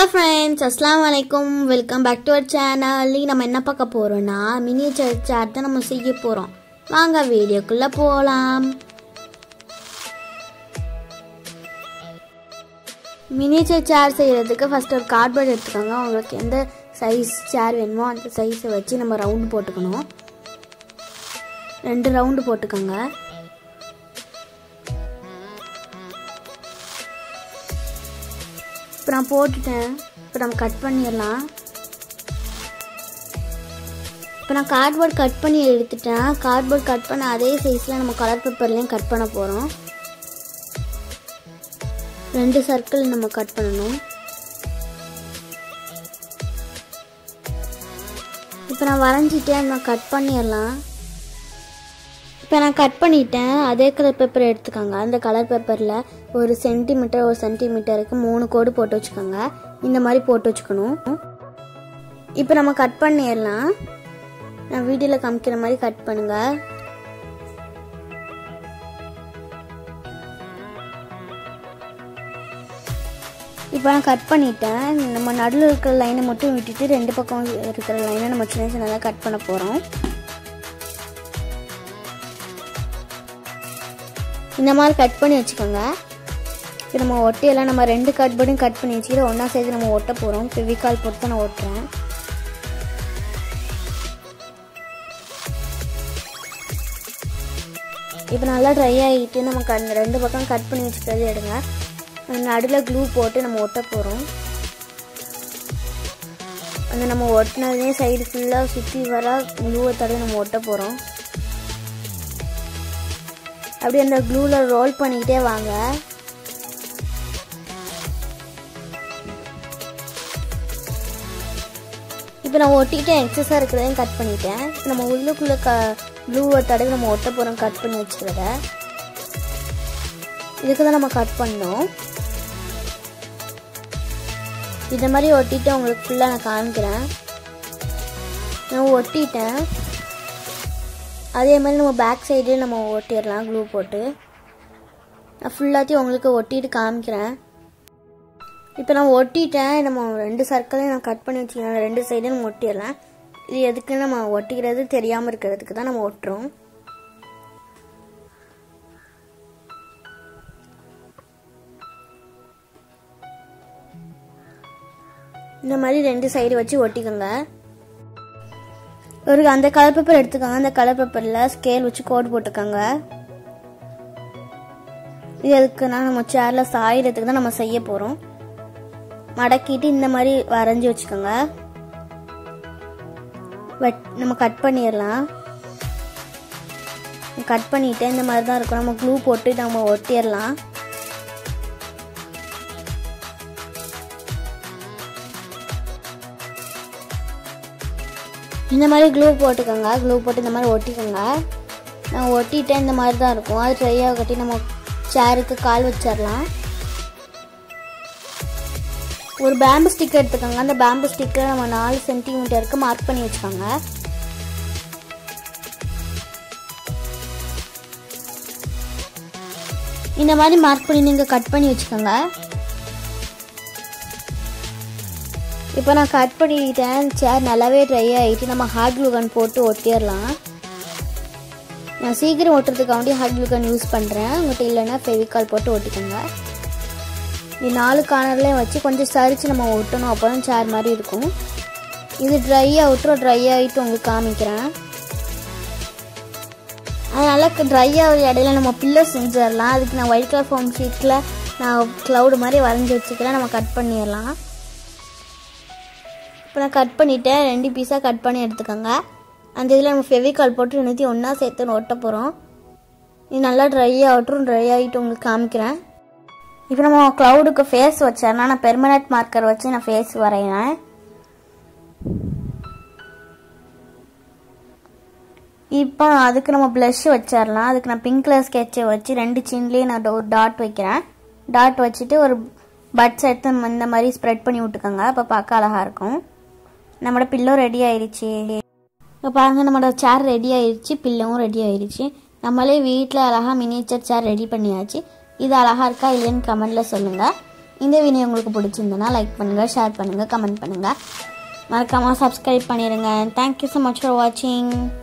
hello friends அஸ்லாம் வலைக்கும் welcome back to our channel நம்ம என்ன பார்க்க போகிறோம்னா மினியேச்சர் சேர் தான் நம்ம செய்ய போகிறோம் வாங்க வீடியோக்குள்ளே போகலாம் மினியேச்சர் சேர் செய்கிறதுக்கு ஃபஸ்ட் ஒரு கார்ட்போர்ட் எடுத்துக்கோங்க உங்களுக்கு எந்த சைஸ் சேர் வேணுமோ அந்த சைஸை வச்சு நம்ம ரவுண்டு போட்டுக்கணும் ரெண்டு ரவுண்டு போட்டுக்கோங்க இப்போ நான் போட்டுட்டேன் இப்போ நம்ம கட் பண்ணிடலாம் இப்போ நான் கார்ட்போர்ட் கட் பண்ணி எடுத்துட்டேன் கார்ட்போர்ட் கட் பண்ண அதே சைஸில் நம்ம கலர் பேப்பர்லேயும் கட் பண்ண போகிறோம் ரெண்டு சர்க்கிள் நம்ம கட் பண்ணணும் இப்போ நான் வரைஞ்சிட்டேன் நான் கட் பண்ணிடலாம் இப்போ நான் கட் பண்ணிட்டேன் அதே கலர் பேப்பர் எடுத்துக்கோங்க அந்த கலர் பேப்பரில் ஒரு சென்டிமீட்டர் ஒரு சென்டிமீட்டருக்கு மூணு கோடு போட்டு வச்சுக்கோங்க இந்த மாதிரி போட்டு வச்சுக்கணும் இப்போ நம்ம கட் பண்ணிடலாம் நான் வீடியோவில் காமிக்கிற மாதிரி கட் பண்ணுங்க இப்போ நான் கட் பண்ணிட்டேன் நம்ம நடுவில் இருக்கிற லைனை மட்டும் விட்டுட்டு ரெண்டு பக்கம் இருக்கிற லைனை நம்ம சின்ன சின்னதாக கட் பண்ண போகிறோம் இந்த மாதிரி கட் பண்ணி வச்சுக்கோங்க இப்போ நம்ம ஒட்டையெல்லாம் நம்ம ரெண்டு கட் பண்ணி கட் பண்ணி வச்சுக்கிட்டு ஒன்றா சேர்த்து நம்ம ஒட்ட போகிறோம் ஃபெவிகால் போட்டு தான் நான் ஒட்டுறேன் இப்போ நல்லா ட்ரை ஆகிட்டு நம்ம க ரெண்டு பக்கம் கட் பண்ணி வச்சுக்கிறது எடுங்க நடுவில் க்ளூ போட்டு நம்ம ஒட்ட போகிறோம் அந்த நம்ம ஒட்டினதே சைடு ஃபுல்லாக சுற்றி வர க்ளூவை தடவை நம்ம ஒட்ட போகிறோம் அப்படியே அந்த க்ளூவில் ரோல் பண்ணிக்கிட்டே வாங்க இப்போ நான் ஒட்டிக்கிட்டேன் எக்ஸஸாக இருக்கிறதையும் கட் பண்ணிட்டேன் இப்போ நம்ம உள்ளுக்குள்ளே க க்ளூவை தடவை நம்ம ஒட்ட போகிறோம் கட் பண்ணி வச்சுக்கிறத இதுக்கு தான் நம்ம கட் பண்ணோம் இந்த மாதிரி ஒட்டிட்டு உங்களுக்கு ஃபுல்லாக நான் காமிக்கிறேன் நான் ஒட்டிட்டேன் அதே மாதிரி நம்ம பேக் சைடு நம்ம ஒட்டிடலாம் க்ளூ போட்டு நான் ஃபுல்லாத்தையும் உங்களுக்கு ஒட்டிட்டு காமிக்கிறேன் இப்போ நான் ஒட்டிட்டேன் நம்ம ரெண்டு சர்க்கிளையும் நான் கட் பண்ணி வச்சுக்கிறேன் ரெண்டு சைடும் நம்ம ஒட்டிடலாம் இது எதுக்கு நம்ம ஒட்டிக்கிறது தெரியாமல் இருக்கிறதுக்கு தான் நம்ம ஒட்டுறோம் இந்த மாதிரி ரெண்டு சைடு வச்சு ஒட்டிக்கோங்க ஒரு அந்த கலர் பேப்பர் எடுத்துக்கோங்க அந்த கலர் பேப்பரில் ஸ்கேல் வச்சு கோடு போட்டுக்கோங்க இது எதுக்குன்னா நம்ம சேரில் சாயிறதுக்கு தான் நம்ம செய்ய போகிறோம் மடக்கிட்டு இந்த மாதிரி வரைஞ்சி வச்சுக்கோங்க வெட் நம்ம கட் பண்ணிடலாம் கட் பண்ணிவிட்டு இந்த மாதிரி தான் இருக்கும் நம்ம க்ளூ போட்டு நம்ம ஒட்டிடலாம் இந்த மாதிரி க்ளூ போட்டுக்கோங்க க்ளூ போட்டு இந்த மாதிரி ஒட்டிக்கோங்க நான் ஒட்டிட்டேன் இந்த மாதிரி தான் இருக்கும் அது ட்ரையாக கட்டி நம்ம சேருக்கு கால் வச்சிடலாம் ஒரு பேம்பு ஸ்டிக் எடுத்துக்கோங்க அந்த பேம்பு ஸ்டிக்கை நம்ம நாலு சென்டிமீட்டருக்கு மார்க் பண்ணி வச்சுக்கோங்க இந்த மாதிரி மார்க் பண்ணி நீங்கள் கட் பண்ணி வச்சுக்கோங்க இப்போ நான் கட் பண்ணிட்டேன் சேர் நல்லாவே ட்ரை ஆகிட்டு நம்ம ஹார்ட் க்ளூகன் போட்டு ஒட்டிடலாம் நான் சீக்கிரம் ஒட்டுறதுக்காண்டி ஹார்ட் க்ளூகன் யூஸ் பண்ணுறேன் உங்கள்கிட்ட இல்லைன்னா ஃபெவிகால் போட்டு ஒட்டிக்கோங்க இது நாலு கார்னர்லேயும் வச்சு கொஞ்சம் சரித்து நம்ம ஒட்டணும் அப்போ தான் சேர் மாதிரி இருக்கும் இது ட்ரை ஆகட்டும் ட்ரை ஆகிட்டு உங்களுக்கு காமிக்கிறேன் அதனால் ட்ரை ஆகிற இடையில நம்ம பில்லோ செஞ்சிடலாம் அதுக்கு நான் ஒயிட் கலர் ஃபோம் ஷீட்டில் நான் க்ளவுடு மாதிரி வரைஞ்சி வச்சுக்கலாம் நம்ம கட் பண்ணிடலாம் இப்போ நான் கட் பண்ணிவிட்டேன் ரெண்டு பீஸாக கட் பண்ணி எடுத்துக்கோங்க அந்த இதில் நம்ம ஃபெவிகால் போட்டு ரெண்டுத்தையும் ஒன்றா சேர்த்து ஒட்ட போகிறோம் இது நல்லா ட்ரை ஆகட்டும் ட்ரை ஆகிட்டு உங்களுக்கு காமிக்கிறேன் இப்போ நம்ம க்ளவுடுக்கு ஃபேஸ் வச்சிடலாம் நான் பெர்மனண்ட் மார்க்கர் வச்சு நான் ஃபேஸ் வரைகிறேன் இப்போ அதுக்கு நம்ம ப்ளஷ் வச்சிடலாம் அதுக்கு நான் பிங்க் கலர் ஸ்கெட்சை வச்சு ரெண்டு சின்லேயும் நான் ஒரு டாட் வைக்கிறேன் டாட் வச்சுட்டு ஒரு பட்ஸ் எடுத்து இந்த மாதிரி ஸ்ப்ரெட் பண்ணி விட்டுக்கோங்க அப்போ பார்க்க அழகாக இருக்கும் நம்மளோட பில்லோ ரெடி ஆயிடுச்சு இப்போ பாருங்கள் நம்மளோட சேர் ரெடி ஆயிடுச்சு பில்லவும் ரெடி ஆயிடுச்சு நம்மளே வீட்டில் அழகாக மினியேச்சர் சேர் ரெடி பண்ணியாச்சு இது அழகாக இருக்கா இல்லைன்னு கமெண்டில் சொல்லுங்கள் இந்த வீடியோ உங்களுக்கு பிடிச்சிருந்தனா லைக் பண்ணுங்கள் ஷேர் பண்ணுங்கள் கமெண்ட் பண்ணுங்கள் மறக்காமல் சப்ஸ்கிரைப் பண்ணிடுங்க தேங்க்யூ ஸோ மச் ஃபார் வாட்சிங்